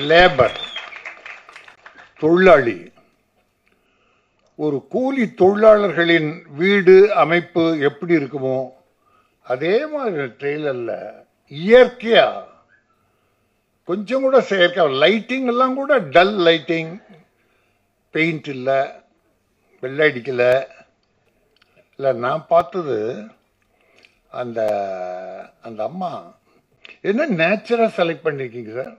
Labour தொழிலாளி ஒரு கூலி தொழிலாளர்களின் வீடு அமைப்பு எப்படி இருக்குமோ அதே மாதிரி ட்ரெயிலர்ல இயற்கையா கொஞ்சம் கூட செயற்கை லைட்டிங் எல்லாம் கூட டல் லைட்டிங் பெயிண்ட் இல்லை வெள்ளை அடிக்கல இல்லை நான் பார்த்தது அந்த அந்த அம்மா என்ன நேச்சரா செலக்ட் பண்ணிருக்கீங்க சார்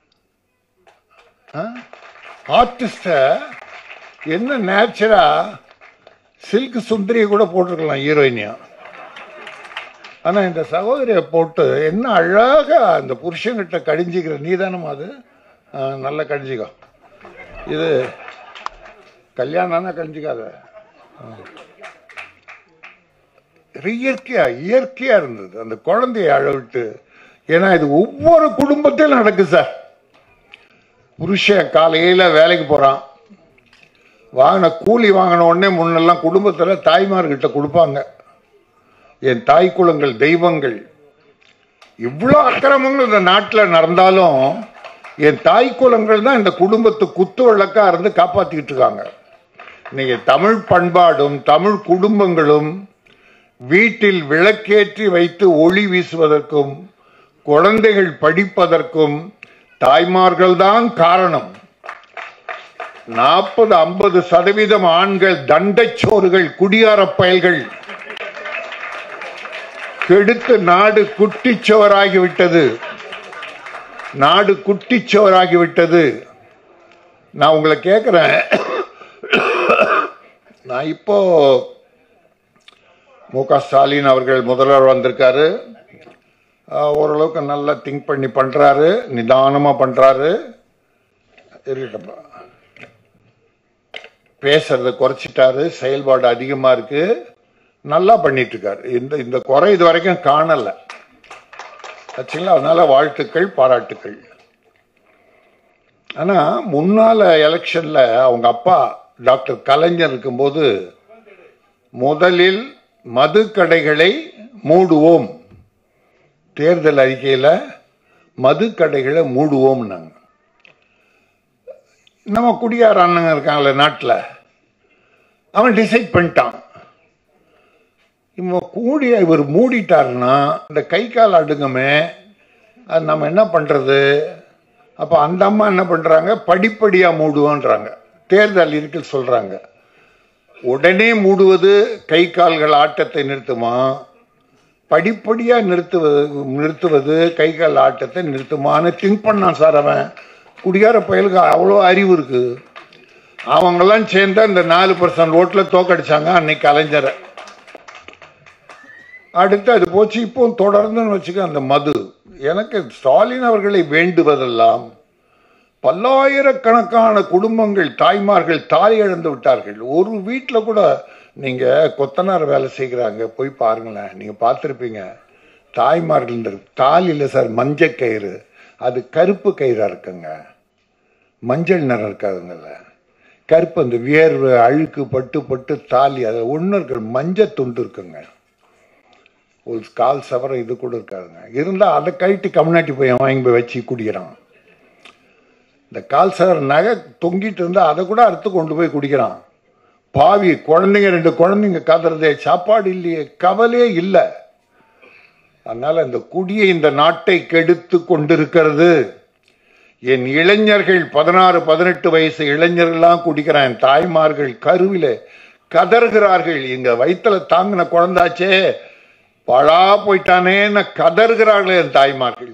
ஆர்டிஸ்ட என்ன நேச்சரா சில்க் சுந்தரியை கூட போட்டிருக்கலாம் ஹீரோயினியா ஆனா இந்த சகோதரியை போட்டு என்ன அழகா அந்த புருஷன்கிட்ட கடிஞ்சிக்கிற நீதானமா அது ஆ, நல்லா கடிஞ்சிக்கோ இது கல்யாணம்னா கடிஞ்சிக்காத ஆ. இயற்கையா இயற்கையா இருந்தது அந்த குழந்தைய அழவிட்டு ஏன்னா இது ஒவ்வொரு குடும்பத்திலும் நடக்குது சார் புருஷன் காலையில வேலைக்கு போறான் வாங்கின கூலி வாங்கின உடனே முன்னெல்லாம் குடும்பத்துல தாய்மார்கிட்ட கொடுப்பாங்க என் தாய் குலங்கள் தெய்வங்கள் இவ்வளோ அக்கிரமங்கள் இந்த நாட்டில் நடந்தாலும் என் தாய் குலங்கள் தான் இந்த குடும்பத்து குத்து விளக்கா இருந்து காப்பாத்திக்கிட்டு இருக்காங்க இன்னைக்கு தமிழ் பண்பாடும் தமிழ் குடும்பங்களும் வீட்டில் விளக்கேற்றி வைத்து ஒளி வீசுவதற்கும் குழந்தைகள் படிப்பதற்கும் தாய்மார்கள் தான் காரணம் நாற்பது ஐம்பது சதவீதம் ஆண்கள் தண்டைச்சோறுகள் குடியார பயல்கள் கெடுத்து நாடு குட்டிச்சோராகிவிட்டது நாடு குட்டிச்சோராகிவிட்டது நான் உங்களை கேட்கிறேன் நான் இப்போ மு க ஸ்டாலின் அவர்கள் முதல்வர் வந்திருக்காரு ஆஹ், ஓரளவுக்கு நல்லா திங்க் பண்ணி பண்றாரு நிதானமா பண்றாரு இருக்கட்டும்ப்பா பேசுறத குறைச்சிட்டாரு செயல்பாடு அதிகமா இருக்கு நல்லா பண்ணிட்டு இருக்காரு இந்த இந்த குறை இது வரைக்கும் காணல ஆச்சுங்களா அதனால வாழ்த்துக்கள் பாராட்டுக்கள் ஆனா முன்னால எலெக்ஷன்ல அவங்க அப்பா டாக்டர் கலைஞர் இருக்கும்போது முதலில் மது கடைகளை மூடுவோம் தேர்தல் அறிக்கையில மது கடைகளை மூடுவோம் நாங்க நம்ம குடியார அண்ணங்க இருக்காங்களே நாட்டில் அவன் டிசைட் பண்ணிட்டான் இவன் கூடிய இவர் மூடிட்டாருன்னா இந்த கை கால் அடுங்கமே அது நம்ம என்ன பண்றது அப்ப அந்த அம்மா என்ன பண்றாங்க படிப்படியா மூடுவோன்றாங்க தேர்தல் இருக்கு சொல்றாங்க உடனே மூடுவது கை கால்கள் ஆட்டத்தை நிறுத்துமா படிப்படியா நிறுத்துவது நிறுத்துவது கை கால் ஆட்டத்தை நிறுத்துமான்னு திங்க் பண்ணான் சார் அவன் குடியார பயலுக்கு அவ்வளோ அறிவு இருக்கு அவங்கெல்லாம் சேர்ந்தா இந்த நாலு பர்சன்ட் ஓட்டுல தோக்கடிச்சாங்க அன்னைக்கு கலைஞரை அடுத்து அது போச்சு இப்போ தொடர்ந்துன்னு வச்சுக்க அந்த மது எனக்கு ஸ்டாலின் அவர்களை வேண்டுவதெல்லாம் பல்லாயிரக்கணக்கான குடும்பங்கள் தாய்மார்கள் தாய் இழந்து விட்டார்கள் ஒரு வீட்டில் கூட நீங்க கொத்தனார் வேலை செய்கிறாங்க போய் பாருங்களேன் நீங்க பார்த்துருப்பீங்க தாய்மார்கள் இந்த தாலி இல்லை சார் மஞ்சள் கயிறு அது கருப்பு கயிறா இருக்குங்க மஞ்சள் நிறம் இருக்காதுங்கல்ல கருப்பு அந்த வியர்வை அழுக்கு பட்டு பட்டு தாலி அது ஒன்று இருக்கிற மஞ்சள் துண்டு இருக்குங்க ஒரு கால் சவரம் இது கூட இருக்காதுங்க இருந்தால் அதை கழட்டி கம்னாட்டி போய் அவன் வாங்கி போய் வச்சு குடிக்கிறான் இந்த கால் சவர நகை தொங்கிட்டு இருந்தா அதை கூட அறுத்து கொண்டு போய் குடிக்கிறான் பாவி குழந்தைங்க ரெண்டு குழந்தைங்க கதறதே சாப்பாடு இல்லையே கவலையே இல்லை அதனால இந்த குடியை இந்த நாட்டை கெடுத்து கொண்டிருக்கிறது என் இளைஞர்கள் பதினாறு பதினெட்டு வயசு இளைஞர்கள்லாம் குடிக்கிறான் என் தாய்மார்கள் கருவில கதறுகிறார்கள் இங்க வயித்துல தாங்கின குழந்தாச்சே பழா போயிட்டானேன்னு கதறுகிறார்கள் என் தாய்மார்கள்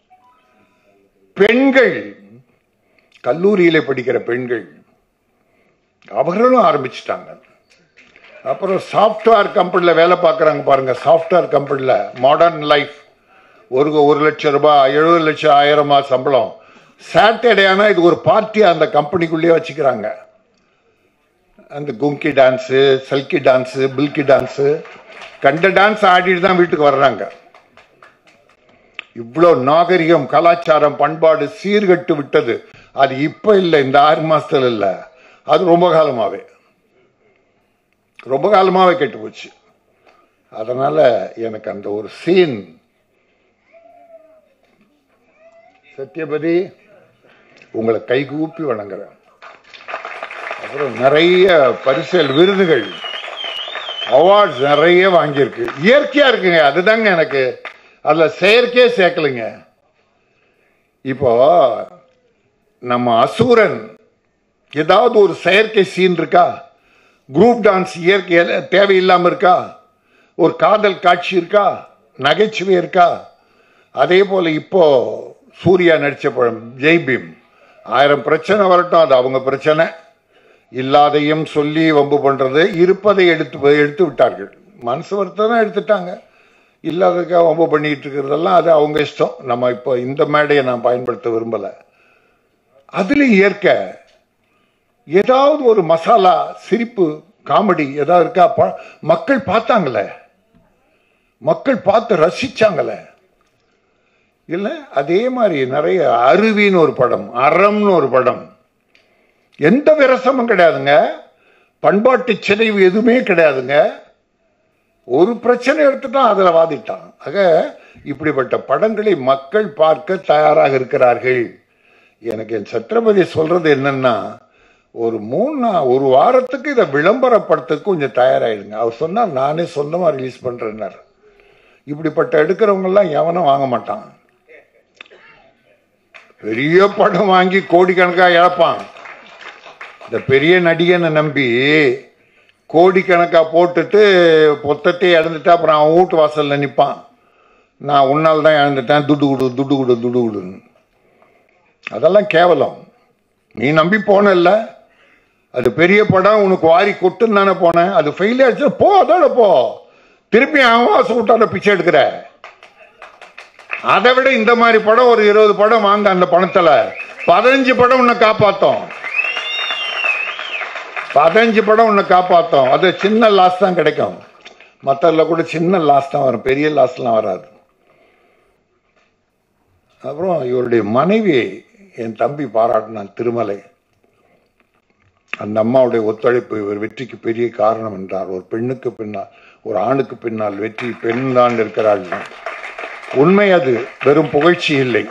பெண்கள் கல்லூரியில படிக்கிற பெண்கள் அவர்களும் ஆரம்பிச்சிட்டாங்க அப்புறம் சாஃப்ட்வேர் கம்பெனியில் வேலை பார்க்குறாங்க பாருங்க சாஃப்ட்வேர் கம்பெனியில் மாடர்ன் லைஃப் ஒரு ஒரு லட்சம் ரூபாய் எழுபது லட்சம் ஆயிரமா சம்பளம் சாட்டர்டே ஆனால் இது ஒரு பார்ட்டி அந்த கம்பெனிக்குள்ளேயே வச்சுக்கிறாங்க அந்த குங்கி டான்ஸு சல்கி டான்ஸு பில்கி டான்ஸு கண்ட டான்ஸ் ஆடிட்டு தான் வீட்டுக்கு வர்றாங்க இவ்வளோ நாகரிகம் கலாச்சாரம் பண்பாடு சீர்கட்டு விட்டது அது இப்ப இல்லை இந்த ஆறு மாசத்துல இல்ல அது ரொம்ப காலமாவே ரொம்ப காலமாவே கெட்டு போச்சு அதனால எனக்கு அந்த ஒரு சீன் சத்யபதி உங்களை கைகூப்பி வணங்குறேன் அப்புறம் நிறைய பரிசல் விருதுகள் அவார்ட்ஸ் நிறைய வாங்கியிருக்கு இயற்கையா இருக்குங்க அதுதாங்க எனக்கு அதுல செயற்கையே சேர்க்கலைங்க இப்போ நம்ம அசூரன் ஏதாவது ஒரு செயற்கை சீன் இருக்கா குரூப் டான்ஸ் இயற்கை தேவையில்லாம இருக்கா ஒரு காதல் காட்சி இருக்கா நகைச்சுவை இருக்கா அதே போல இப்போ சூர்யா நடிச்ச படம் ஜெய் பீம் ஆயிரம் பிரச்சனை வரட்டும் அது அவங்க பிரச்சனை இல்லாதையும் சொல்லி வம்பு பண்றது இருப்பதை எடுத்து எடுத்து விட்டார்கள் மனசு வருத்தம் எடுத்துட்டாங்க இல்லாததுக்காக வம்பு பண்ணிட்டு இருக்கிறதெல்லாம் அது அவங்க இஷ்டம் நம்ம இப்போ இந்த மேடையை நான் பயன்படுத்த விரும்பல அதுல இயற்கை ஏதாவது ஒரு மசாலா சிரிப்பு காமெடி ஏதாவது இருக்கா ப- மக்கள் பார்த்தாங்களே மக்கள் பார்த்து ரசிச்சாங்களே இல்ல அதே மாதிரி நிறைய அருவின்னு ஒரு படம் அறம்னு ஒரு படம் எந்த விரசமும் கிடையாதுங்க பண்பாட்டு சிதைவு எதுவுமே கிடையாதுங்க ஒரு பிரச்சனை எடுத்துட்டான் அதுல வாதிட்டான் ஆக இப்படிப்பட்ட படங்களை மக்கள் பார்க்க தயாராக இருக்கிறார்கள் எனக்கு என் சத்ரபதி சொல்றது என்னன்னா ஒரு மூணு நா- ஒரு வாரத்துக்கு இதை விளம்பரப்படுத்த கொஞ்சம் தயாராயிடுங்க அவர் சொன்னார் நானே சொந்தமா ரிலீஸ் பண்றேன்னாரு இப்படிப்பட்ட எடுக்கிறவங்க எல்லாம் எவனும் வாங்க மாட்டான் பெரிய படம் வாங்கி கோடிக்கணக்கா இழப்பான் இந்த பெரிய நடிகனை நம்பி கோடிக்கணக்கா போட்டுட்டு பொத்தத்தை இழந்துட்டு அப்புறம் அவன் வீட்டு வாசல்ல நிற்பான் நான் உன்னால் தான் இழந்துட்டேன் துட்டு கொடு துட்டு கொடு துட்டு கொடுன்னு அதெல்லாம் கேவலம் நீ நம்பி போனல்ல அது பெரிய படம் உனக்கு வாரி கொட்டுன்னு தானே போனேன் அது ஃபெயில் ஆயிடுச்சு போ அதோட போ திருப்பி அவன் வாசல் விட்டான பிச்சை எடுக்கிற அதை விட இந்த மாதிரி படம் ஒரு இருபது படம் வாங்க அந்த பணத்துல பதினஞ்சு படம் உன்னை காப்பாத்தோம் பதினஞ்சு படம் உன்னை காப்பாத்தோம் அது சின்ன லாஸ் தான் கிடைக்கும் மற்றதுல கூட சின்ன லாஸ் தான் வரும் பெரிய லாஸ்லாம் வராது அப்புறம் இவருடைய மனைவி என் தம்பி பாராட்டினான் திருமலை அந்த அம்மாவுடைய ஒத்துழைப்பு இவர் வெற்றிக்கு பெரிய காரணம் என்றார் ஒரு பெண்ணுக்கு பின்னால் ஒரு ஆணுக்கு பின்னால் வெற்றி பெண் தான் இருக்கிறாள் உண்மை அது வெறும் புகழ்ச்சி இல்லை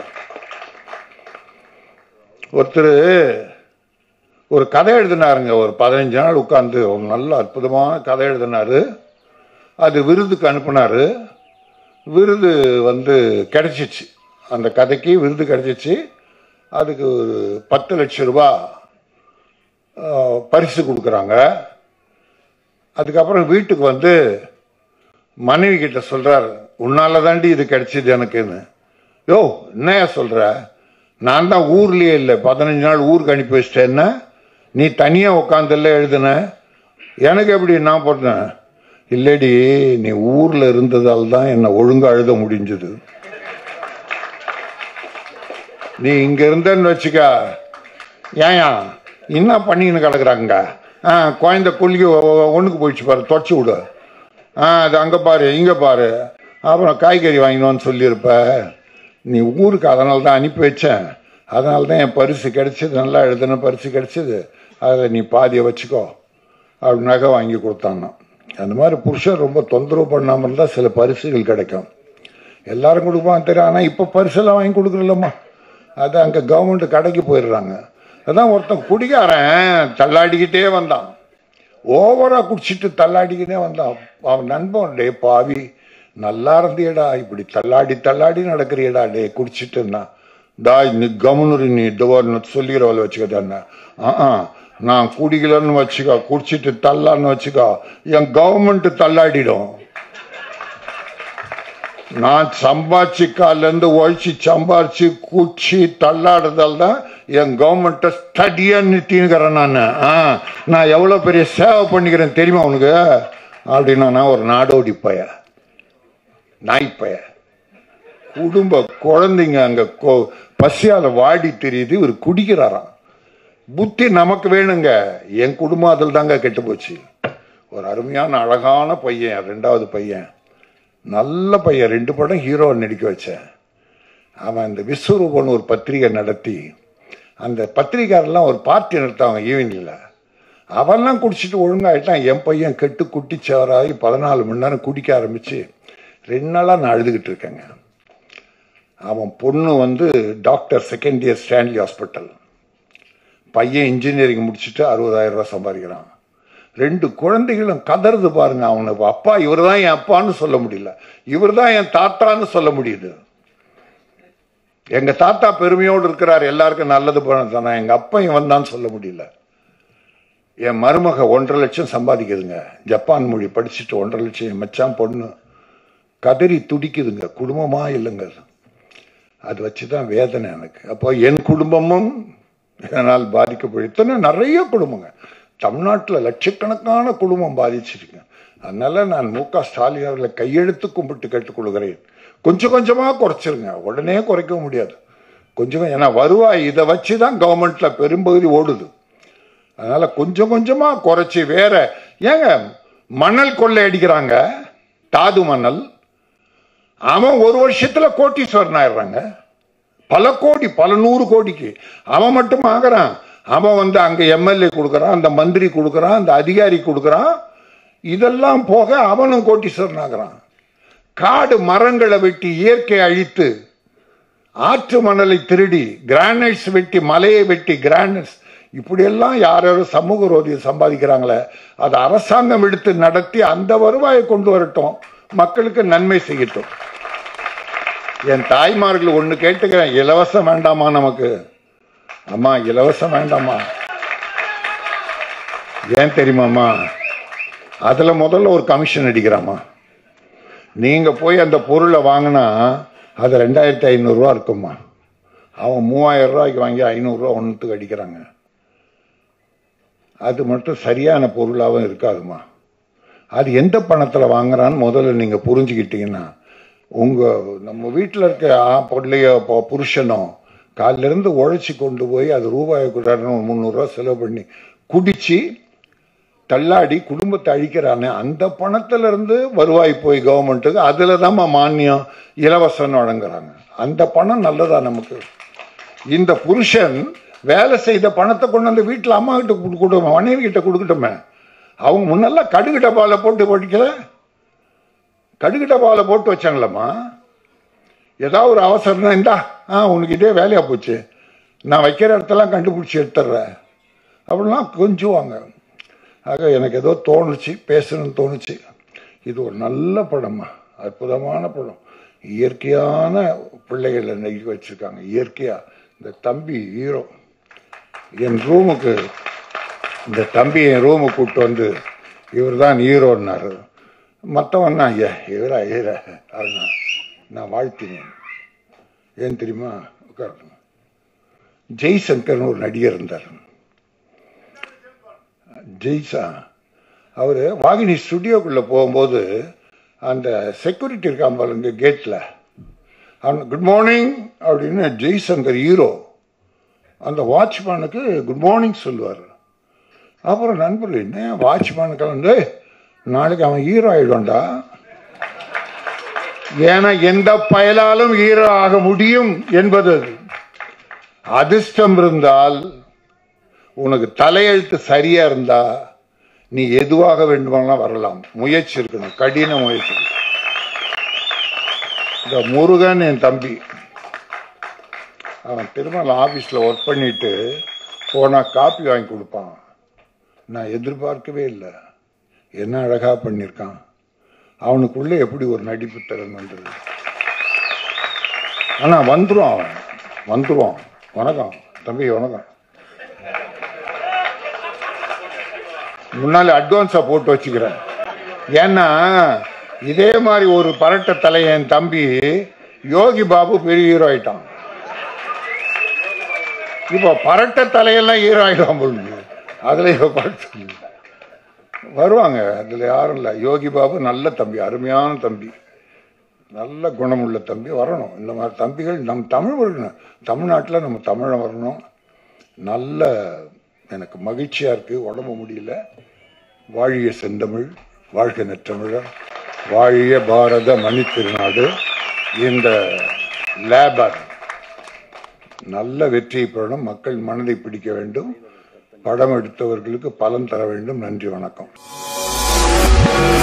ஒருத்தர் ஒரு கதை எழுதினாருங்க ஒரு பதினஞ்சு நாள் உட்கார்ந்து ஒரு நல்ல அற்புதமான கதை எழுதினாரு அது விருதுக்கு அனுப்புனாரு விருது வந்து கிடைச்சிச்சு அந்த கதைக்கு விருது கிடைச்சிச்சு அதுக்கு ஒரு பத்து லட்சம் ரூபாய் ஆஹ், பரிசு கொடுக்குறாங்க அதுக்கப்புறம் வீட்டுக்கு வந்து மனைவி கிட்ட சொல்றாரு உன்னால தாண்டி இது கிடைச்சது எனக்குன்னு யோ என்னையா சொல்ற நான் தான் ஊர்லயே இல்லை பதினஞ்சு நாள் ஊருக்கு அனுப்பி வச்சிட்டேன்னா நீ தனியா உட்காந்துல எழுதுன எனக்கு எப்படி நான் போட்டேன் இல்லடி நீ ஊர்ல இருந்ததால் தான் என்ன ஒழுங்கா எழுத முடிஞ்சது நீ இங்க இருந்தன்னு வச்சுக்க ஏயா என்ன பண்ணின்னு கிடக்குறாங்க ஆ குழந்த கொல்கி ஒண்ணுக்கு போயிடுச்சு பாரு தொடச்சி விடு ஆ அது அங்க பாரு இங்க பாரு அப்புறம் காய்கறி வாங்கினோன்னு சொல்லியிருப்ப நீ ஊருக்கு அதனால தான் அனுப்பி வச்சேன் அதனால தான் என் பரிசு கிடைச்சது நல்லா எழுதுன பரிசு கிடைச்சது அதில் நீ பாதியை வச்சுக்கோ அப்படி நகை வாங்கி கொடுத்தான்னா அந்த மாதிரி புருஷன் ரொம்ப தொந்தரவு பண்ணாமல் இருந்தால் சில பரிசுகள் கிடைக்கும் எல்லாரும் கொடுப்பான் தெரியும் ஆனால் இப்போ பரிசெல்லாம் வாங்கி கொடுக்குறல்லம்மா அது அங்கே கவர்மெண்ட் கடைக்கு போயிடுறாங்க அதான் ஒருத்தன் குடிகாரன் தள்ளாடிக்கிட்டே வந்தான் ஓவரா குடிச்சிட்டு தள்ளாடிக்கிட்டே வந்தான் அவன் நண்பன் டே பாவி நல்லா இருந்தியடா இப்படி தள்ளாடி தள்ளாடி நடக்கிறியடா டே குடிச்சிட்டுன்னா டாய் நீ கவர்னர் நீ இதுவான்னு சொல்லிக்கிறவள வச்சுக்கதாண்ணா ஆ நான் குடிக்கலன்னு வச்சுக்கோ குடிச்சிட்டு தள்ளான்னு வச்சுக்கோ என் கவர்மெண்ட் தள்ளாடிடும் நான் சம்பாதிச்சு காலில இருந்து உழைச்சி சம்பாரிச்சு குச்சி தள்ளாடுறதால தான் என் கவர்மெண்ட்டை ஸ்டடியா நிறுத்தினுக்கிறேன் நான் ஆ, நான் எவ்வளவு பெரிய சேவை பண்ணிக்கிறேன் தெரியுமா உனக்கு அப்படின்னா நான் ஒரு நாடோடி பைய நாய் பைய குடும்ப குழந்தைங்க அங்க கொ- பசியால வாடி தெரியுது இவர் குடிக்கிறாராம் புத்தி நமக்கு வேணுங்க என் குடும்பம் அதில் தாங்க கெட்டு போச்சு ஒரு அருமையான அழகான பையன் ரெண்டாவது பையன் நல்ல பையன் ரெண்டு படம் ஹீரோ நடிக்க வச்சேன் அவன் இந்த விஸ்வரூபன் ஒரு பத்திரிகை நடத்தி அந்த பத்திரிகாரெல்லாம் ஒரு பார்ட்டி நடத்தாங்க ஈவினிங்ல அவன்லாம் குடிச்சிட்டு ஒழுங்காயிட்டான் என் பையன் கெட்டு குட்டிச்சவராகி பதினாலு மணி நேரம் குடிக்க ஆரம்பிச்சு ரெண்டு நாளா நான் அழுதுகிட்டு இருக்கேங்க அவன் பொண்ணு வந்து doctor second year Stanley hospital பையன் இன்ஜினியரிங் முடிச்சுட்டு அறுபதாயிரம் ரூபாய் சம்பாதிக்கிறான் ரெண்டு குழந்தைகளும் கதறுது பாருங்க அவனுக்கு அப்பா இவர் தான் என் அப்பான்னு சொல்ல முடியல இவர் தான் என் தாத்தான்னு சொல்ல முடியுது எங்க தாத்தா பெருமையோடு இருக்கிறார் எல்லாருக்கும் நல்லது பண்ண எங்க அப்பா இவன் தான் சொல்ல முடியல என் மருமக ஒன்றரை லட்சம் சம்பாதிக்குதுங்க ஜப்பான் மொழி படிச்சுட்டு ஒன்றரை லட்சம் என் மச்சான் பொண்ணு கதறி துடிக்குதுங்க குடும்பமா இல்லைங்க அது வச்சுதான் வேதனை எனக்கு அப்போ என் குடும்பமும் இதனால் பாதிக்கப்படும் இத்தனை நிறைய குடும்பங்க தமிழ்நாட்டில் லட்சக்கணக்கான குடும்பம் பாதிச்சிருக்கு அதனால நான் மு க ஸ்டாலின் அவர்களை கையெழுத்து கும்பிட்டு கேட்டுக்கொள்கிறேன் கொஞ்சம் கொஞ்சமா குறைச்சிருங்க உடனே குறைக்க முடியாது கொஞ்சம் ஏன்னா வருவாய் இதை வச்சு தான் கவர்மெண்ட்ல பெரும்பகுதி ஓடுது அதனால கொஞ்சம் கொஞ்சமா குறைச்சி வேற ஏங்க மணல் கொள்ளை அடிக்கிறாங்க தாது மணல் அவன் ஒரு வருஷத்துல கோட்டீஸ்வரன் ஆயிடுறாங்க பல கோடி பல நூறு கோடிக்கு அவன் மட்டும் ஆகிறான் அவன் வந்து அங்க எம்எல்ஏ கொடுக்கறான் அந்த மந்திரி கொடுக்கறான் அந்த அதிகாரி கொடுக்கறான் இதெல்லாம் போக அவனும் கோட்டீஸ்வரன் ஆகிறான் காடு மரங்களை வெட்டி இயற்கை அழித்து ஆற்று மணலை திருடி கிரானைட்ஸ் வெட்டி மலையை வெட்டி கிரானைட்ஸ் இப்படியெல்லாம் யார் யாரும் சமூக விரோதியை சம்பாதிக்கிறாங்களே அதை அரசாங்கம் எடுத்து நடத்தி அந்த வருவாயை கொண்டு வரட்டும் மக்களுக்கு நன்மை செய்யட்டும் என் தாய்மார்கள் ஒண்ணு கேட்டுக்கிறேன் இலவசம் வேண்டாமா நமக்கு அம்மா இலவசம் வேண்டாமா ஏன் தெரியுமாம்மா அதுல முதல்ல ஒரு கமிஷன் அடிக்கிறாமா நீங்க போய் அந்த பொருளை வாங்கினா அது ரெண்டாயிரத்தி ஐநூறுரூவா இருக்குமா அவன் மூவாயிரம் ரூபாய்க்கு வாங்கி ஐநூறுரூவா ஒன்றுத்துக்கு அடிக்கிறாங்க அது மட்டும் சரியான பொருளாகவும் இருக்காதுமா அது எந்த பணத்தில் வாங்குறான்னு முதல்ல நீங்கள் புரிஞ்சுக்கிட்டீங்கன்னா உங்கள் நம்ம வீட்டில் இருக்க ஆ பொருளையோ பொ- புருஷனோ காலையில இருந்து உழைச்சி கொண்டு போய் அது ரூபாயை கொடுத்தாருன்னு ஒரு முந்நூறுரூவா செலவு பண்ணி குடிச்சு தள்ளாடி குடும்பத்தை அழிக்கிறானே அந்த பணத்துல இருந்து வருவாய் போய் கவர்மெண்ட்டுக்கு அதுல தான் மானியம் இலவசம் வழங்குறாங்க அந்த பணம் நல்லதா நமக்கு இந்த புருஷன் வேலை செய்த பணத்தை கொண்டு வந்து வீட்டில் அம்மா கிட்ட கொடுக்கட்டுமே மனைவி கிட்ட கொடுக்கட்டுமே அவங்க முன்னெல்லாம் கடுகு டப்பால போட்டு படிக்கல கடுகு டப்பால போட்டு வச்சாங்களம்மா ஏதாவது ஒரு அவசரம்னா இந்தா ஆ உனக்கு இதே வேலையா போச்சு நான் வைக்கிற இடத்தெல்லாம் கண்டுபிடிச்சி எடுத்துடுறேன் அப்படிலாம் கொஞ்சுவாங்க ஆக எனக்கு ஏதோ தோணுச்சு பேசணும்னு தோணுச்சு இது ஒரு நல்ல படமா அற்புதமான படம் இயற்கையான பிள்ளைகளை நெருக்கி வச்சிருக்காங்க இயற்கையா இந்த தம்பி ஹீரோ என் ரூமுக்கு இந்த தம்பி என் ரூமுக்கு கூப்பிட்டு வந்து இவர் தான் ஹீரோன்னாரு மற்றவன் தான் ஐயா இவரா ஹீரோ அப்படின்னா நான் வாழ்த்தினேன் ஏன் தெரியுமா உட்காருங்க ஜெய்சங்கர்னு ஒரு நடிகர் இருந்தார் ஜெய்சா அவர் வாகினி ஸ்டுடியோக்குள்ளே போகும்போது அந்த செக்யூரிட்டி இருக்கான் பாருங்க கேட்டில் அவன் குட் மார்னிங் அப்படின்னு ஜெய்சங்கர் ஹீரோ அந்த வாட்ச்மேனுக்கு குட் மார்னிங் சொல்லுவார் அப்புறம் நண்பர் என்ன வாட்ச்மேனுக்கு வந்து நாளைக்கு அவன் ஹீரோ ஆயிடும்டா ஏன்னா எந்த பயலாலும் ஹீரோ ஆக முடியும் என்பது அது. அதிர்ஷ்டம் இருந்தால் உனக்கு தலையெழுத்து சரியா இருந்தா நீ எதுவாக வேண்டுமானாலும் வரலாம் முயற்சி இருக்கணும் கடின முயற்சி இந்த முருகன் என் தம்பி அவன் திருமண ஆபீஸ்ல ஒர்க் பண்ணிட்டு போனா காப்பி வாங்கி கொடுப்பான் நான் எதிர்பார்க்கவே இல்லை என்ன அழகா பண்ணியிருக்கான் அவனுக்குள்ள எப்படி ஒரு நடிப்பு திறன் வந்தது ஆனா வந்துரும் அவன் வந்துருவான் வணக்கம் தம்பி வணக்கம் முன்னால அட்வான்ஸா போட்டு வச்சுக்கிறேன் ஏன்னா இதே மாதிரி ஒரு பரட்ட தலை என் தம்பி யோகி பாபு பெரிய ஹீரோ ஆயிட்டான் இப்போ பரட்ட தலையெல்லாம் ஹீரோ ஆயிடும் பொழுது அதுல இப்போ பரட்ட வருவாங்க அதுல யாரும் இல்லை யோகி பாபு நல்ல தம்பி அருமையான தம்பி நல்ல குணமுள்ள தம்பி வரணும் இந்த மாதிரி தம்பிகள் நம் தமிழ் வரணும் தமிழ்நாட்டில் நம்ம தமிழன் வரணும் நல்ல எனக்கு மகிழ்ச்சியா இருக்கு உடம்பு முடியல வாழிய செந்தமிழ் வாழ்க நற்றமிழர் வாழிய பாரத மணி திருநாடு இந்த லேபர் நல்ல வெற்றியை பெறணும் மக்கள் மனதை பிடிக்க வேண்டும் படம் எடுத்தவர்களுக்கு பலன் தர வேண்டும் நன்றி வணக்கம்